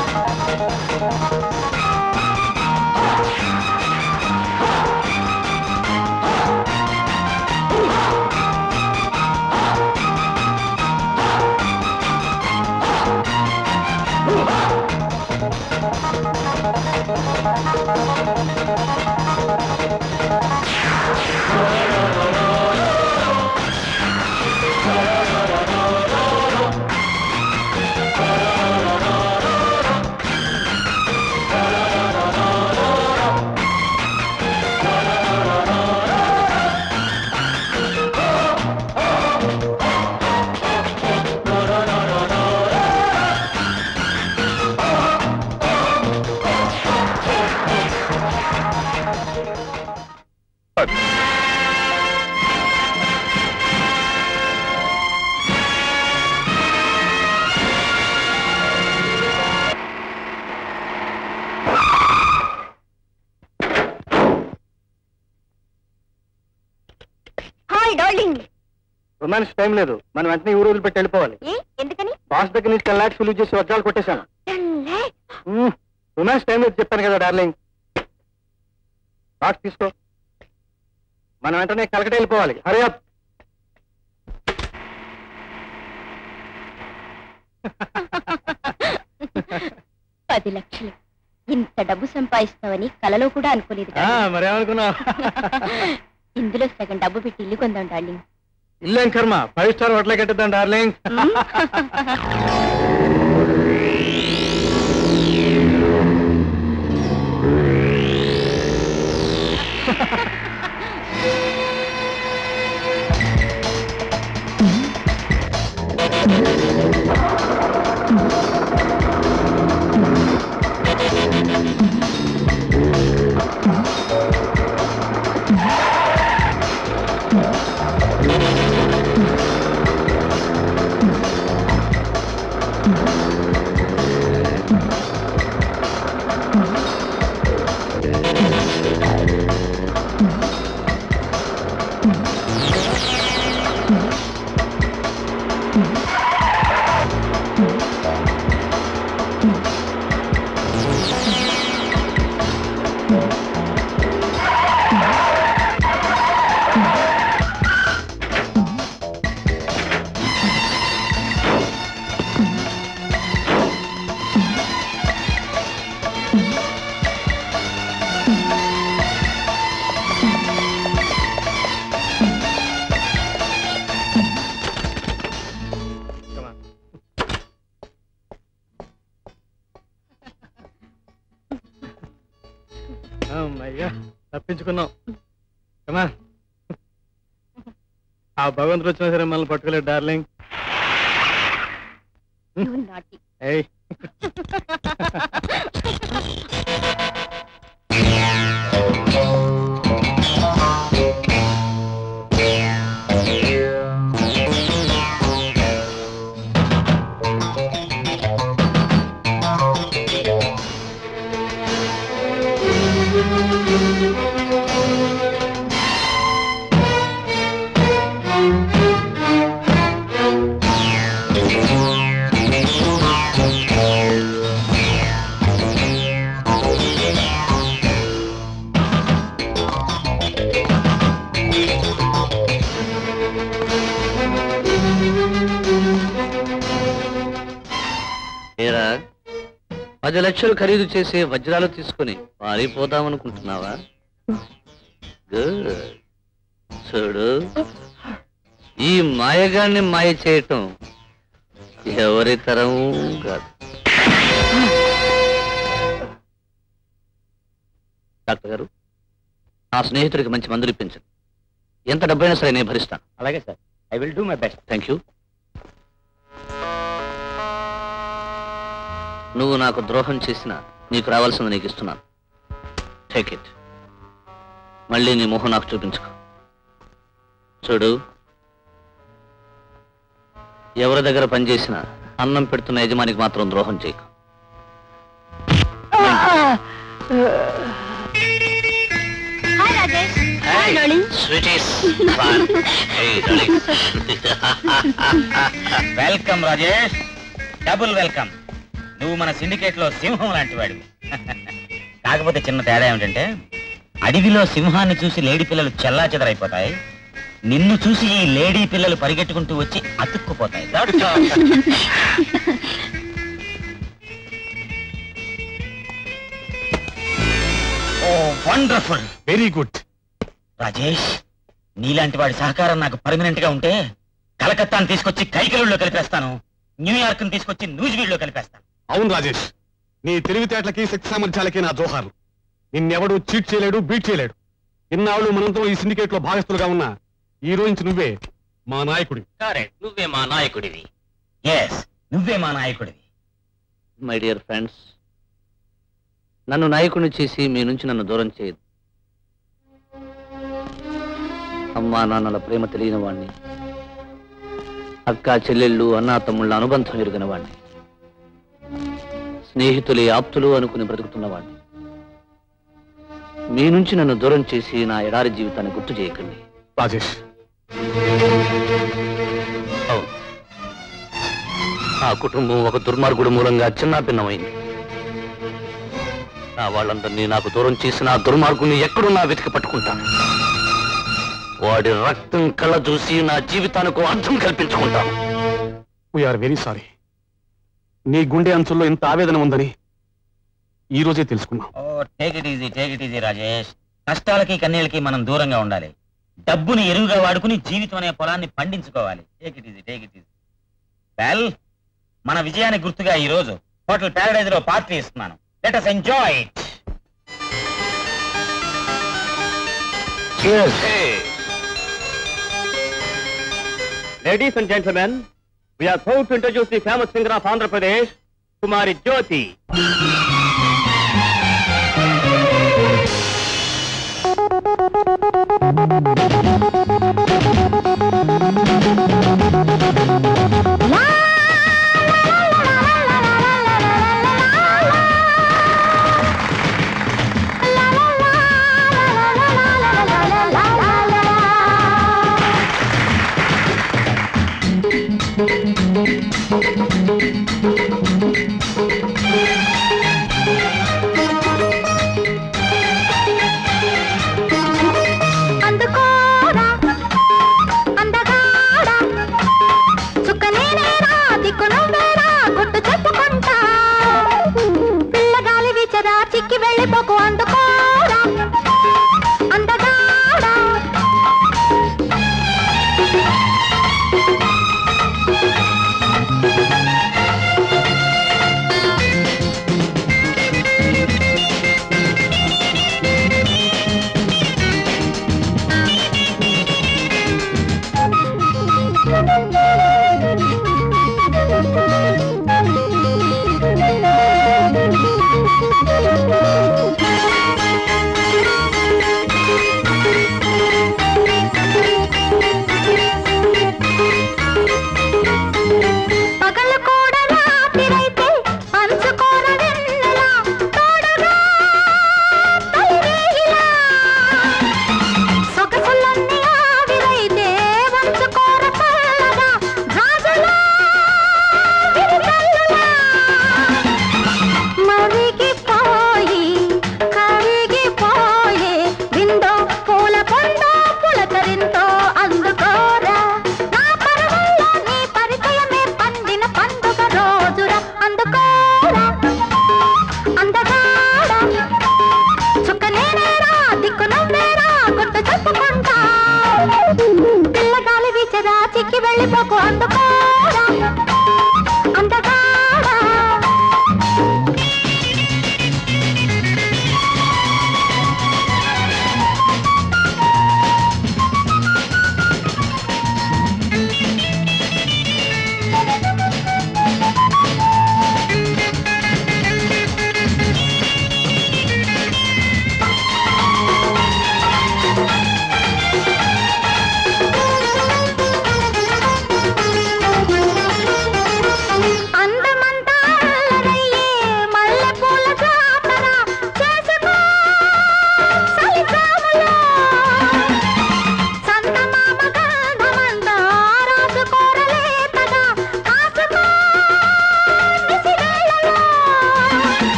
Hi darling romance time లేదు మనం వెంటనే ఊరు వదిలిపెట్టి వెళ్ళిపోవాలి ఏ ఎందుకని బాస్ దగ్గర నుంచి టెన్ లాక్స్ ఫిల్ చేసి వజ్రాలు కొట్టేశాను రొమాన్స్ టైం లేదు చెప్పాను కదా డార్లింగ్ బాక్స్ తీసుకో మనం వెంటనే కలకట వెళ్ళిపోవాలి హరి అప్ పది లక్షలు ఇంత డబ్బు సంపాదిస్తావని కలలో కూడా అనుకోలేదు darling. మరేమనుకున్నావు ఇందులో సగం డబ్బు పెట్టి ఇల్లు కొందాం డార్లింగ్ ఇల్లేం కర్మ ఫైవ్ స్టార్ హోటల్ కట్టిద్దాం డార్లింగ్ అమ్మయ్యా తప్పించుకున్నాం కమా ఆ భగవంతుడు వచ్చినా సరే మనల్ని పట్టుకోలేదు డార్లింగ్ You naughty. ఏయ్ ఏరా పది లక్షలు ఖరీదు చేసే వజ్రాలు తీసుకుని పారిపోదామనుకుంటున్నావా గుడ్ చూడు ఈ మాయగాన్ని మాయ చేయటం ఎవరి తరం కాదు డాక్టర్ గారు నా స్నేహితుడికి మంచి మందులు ఇప్పించండి ఎంత డబ్బైనా సరే నేను భరిస్తాను అలాగే sir I will do my best thank you నువ్వు నాకు ద్రోహం చేసినా నీకు రావాల్సింది నీకు ఇస్తున్నాను టేక్ ఇట్ మళ్ళీ నీ మొహం నాకు చూపించుకో చూడు ఎవరి దగ్గర పనిచేసినా అన్నం పెడుతున్న యజమానికి మాత్రం ద్రోహం చేయకు hi Rajesh hi darling welcome Rajesh double welcome నువ్వు మన సిండికేట్ లో సింహం లాంటి వాడివి కాకపోతే చిన్న తేడా ఏమిటంటే అడవిలో సింహాన్ని చూసి లేడీ పిల్లలు చెల్లా చెదరైపోతాయి నిన్ను చూసి ఈ లేడీ పిల్లలు పరిగెట్టుకుంటూ వచ్చి అతుక్కుపోతాయి That's all. Oh wonderful very good Rajesh నీలాంటి వాడి సహకారం నాకు పర్మనెంట్ గా ఉంటే కలకత్తాను తీసుకొచ్చి కైకలులో కలిపేస్తాను న్యూయార్క్ ని తీసుకొచ్చి న్యూజివీడ్ లో కలిపేస్తాను అవును రాజేష్ నీ తెలివితేటలకి శక్తి సామర్థ్యాలకి నా జోహార్లు నిన్నెవడు చీట్ చేయలేడు బీట్ చేయలేడు ఇన్నాళ్ళు మనంతో ఈ సిండికేట్ లో భాగస్తులుగా ఉన్న ఈ రోజు నుంచి నువ్వే మా నాయకుడి కరెక్ట్ నువ్వే మా నాయకుడివి ఎస్ నువ్వే మా నాయకుడివి మై డియర్ ఫ్రెండ్స్ నన్ను నాయకుని చేసి మీ నుంచి నన్ను దూరం చేయదు అమ్మా నాన్నల ప్రేమ తెలియని వాణ్ణి అక్క చెల్లెళ్ళు అన్నా తమ్ముళ్ళ అనుబంధం ఎరుగిన వాణ్ణి స్నేహితులే ఆప్తులు అనుకుని బ్రతుకుతున్న వాణ్ణి మీ నుంచి నన్ను దూరం చేసి నా ఎడారి జీవితాన్ని గుర్తు చేయకండి రాజేష్ అవును ఆ కుటుంబం ఒక దుర్మార్గుడు మూలంగా చిన్నాభిన్నమైంది నా వాళ్ళందరినీ నాకు దూరం చేసిన ఆ దుర్మార్గుని ఎక్కడున్నా వెతికి పట్టుకుంటాను వాడి రక్తం కళ్ళ చూసి నా జీవితానికి అర్థం కల్పించుకుంటాను వీఆర్ వెరీ సారీ నీ గుండె అంచుల్లో ఇంత ఆవేదన ఉందని ఈ రోజే తెలుసుకున్నాం ఓ take it easy take it easy Rajesh కష్టాలకి కన్నీళ్ళకి మనం దూరంగా ఉండాలి డబ్బుని ఎరువుగా వాడుకుని జీవితం అనే పొలాన్ని పండించుకోవాలి take it easy take it easy well మన విజయానికి గుర్తుగా ఈ రోజు హోటల్ ప్యారడైజ్ లో పార్టీ ఇస్తున్నాను let us enjoy it ladies and gentlemen we are proud to introduce the famous singer of Andhra Pradesh Kumari Jyothi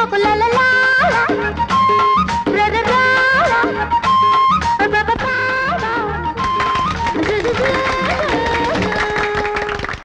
బాకులల